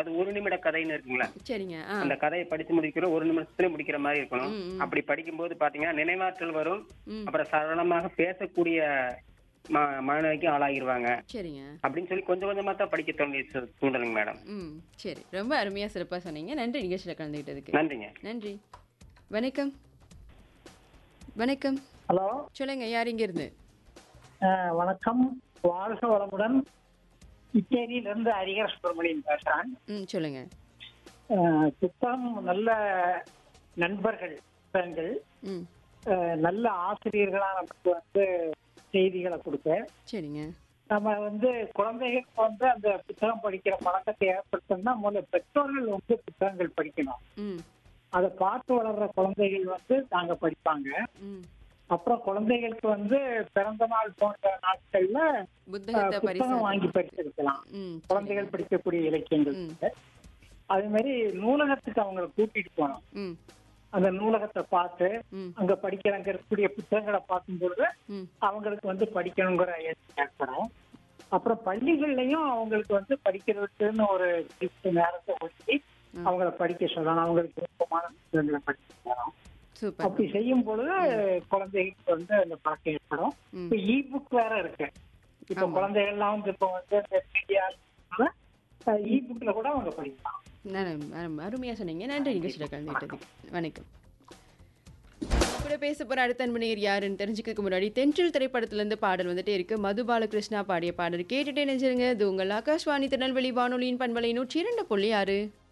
அதாவது ஒரு நிமிட கதைன்னு இருக்குங்களா சரிங்க ஆ அந்த கதையை படிச்சு முடிக்கிற ஒரு நிமிஷத்துல முடிக்கிற மாதிரி இருக்கணும் ம், ம். அப்படி படிக்கும்போது பாத்தீங்கன்னா நினைவாற்றல் வரும் ம். அப்புறம் சரளமாக பேசக்கூடிய ம- மனநிலைக்கு ஆளாகிருவாங்க சரிங்க அப்படின்னு சொல்லி கொஞ்சம் கொஞ்சமா தான் படிக்க தோண்டி தூண்டலுங்க மேடம் ம் சரி ரொம்ப அருமையாக சிறப்பாக சொன்னீங்க நன்றி நிகழ்ச்சியில் கலந்துக்கிட்டதுக்கு நன்றிங்க நன்றி வணக்கம் வணக்கம் ஹலோ சொல்லுங்க யார் இங்க இருந்து அஹ், வணக்கம் வாழ்க வளமுடன் இருந்து ஹரிகர சுப்பிரமணியன் பேசுறேன் ம் சொல்லுங்க அஹ், புத்தகம் நல்ல நண்பர்கள் புத்தகங்கள் ம் அஹ், நல்ல ஆசிரியர்களா நமக்கு வந்து செய்திகளை கொடுக்க சரிங்க நம்ம வந்து குழந்தைகளுக்கு வந்து அந்த புத்தகம் படிக்கிற பழக்கத்தை ஏற்படுத்தணும்னா முதல்ல பெற்றோர்கள் வந்து புத்தகங்கள் படிக்கணும் ம் அதை பார்த்து வளர்ற குழந்தைகள் வந்து நாங்க படிப்பாங்க ம் அப்புறம் குழந்தைகளுக்கு வந்து பிறந்த நாள் போன்ற நாட்கள்ல புத்தகத்தை அஹ், பரிசு புத்தகம் வாங்கி படிச்சிருக்கலாம் ம் குழந்தைகள் படிக்கக்கூடிய இலக்கியங்கள் ம். அதே மாதிரி நூலகத்துக்கு அவங்களை கூட்டிட்டு போனோம் ம் அந்த நூலகத்தை பார்த்து ம் அங்க படிக்கிறவங்க இருக்கக்கூடிய புத்தகங்களை பார்க்கும் பொழுது ம் அவங்களுக்கு வந்து படிக்கணுங்கிற எண்ணம் ஏற்படும் அப்புறம் பள்ளிகள்லயும் அவங்களுக்கு வந்து படிக்கிறதுக்குன்னு ஒரு குறிப்பிட்ட நேரத்தை ஒதுக்கி ம். அவங்கள படிக்க சொல்லணும் அவங்களுக்கு விருப்பமான புத்தகங்களை படிக்க சொல்லணும் சூப்பர் அப்படி செய்யும் பொழுது குழந்தைகளுக்கு வந்து அந்த பழக்கம் ஏற்படும் ம் இப்ப இ புக் வேற இருக்கு இப்ப ஆமா. குழந்தைகள்லாம் வந்து இப்ப வந்து இந்த மீடியா இ புக்ல கூட அவங்க படிக்கலாம் அருமையாக சொன்னீங்க நன்றி நிகழ்ச்சியில் கலந்துக்கிட்டதுக்கு வணக்கம் கூட பேச போற அடுத்த அன்பனையர் யாருன்னு தெரிஞ்சுக்கிறதுக்கு முன்னாடி தென்றல் திரைப்படத்துல இருந்து பாடல் வந்துட்டே இருக்கு மது பாலகிருஷ்ணா பாடிய பாடல் கேட்டுட்டே நினைச்சிருங்க இது உங்கள் ஆகாஷ்வாணி திருநெல்வேலி வானொலியின் பண்பலை நூற்றி இரண்டு புள்ளி ஆறு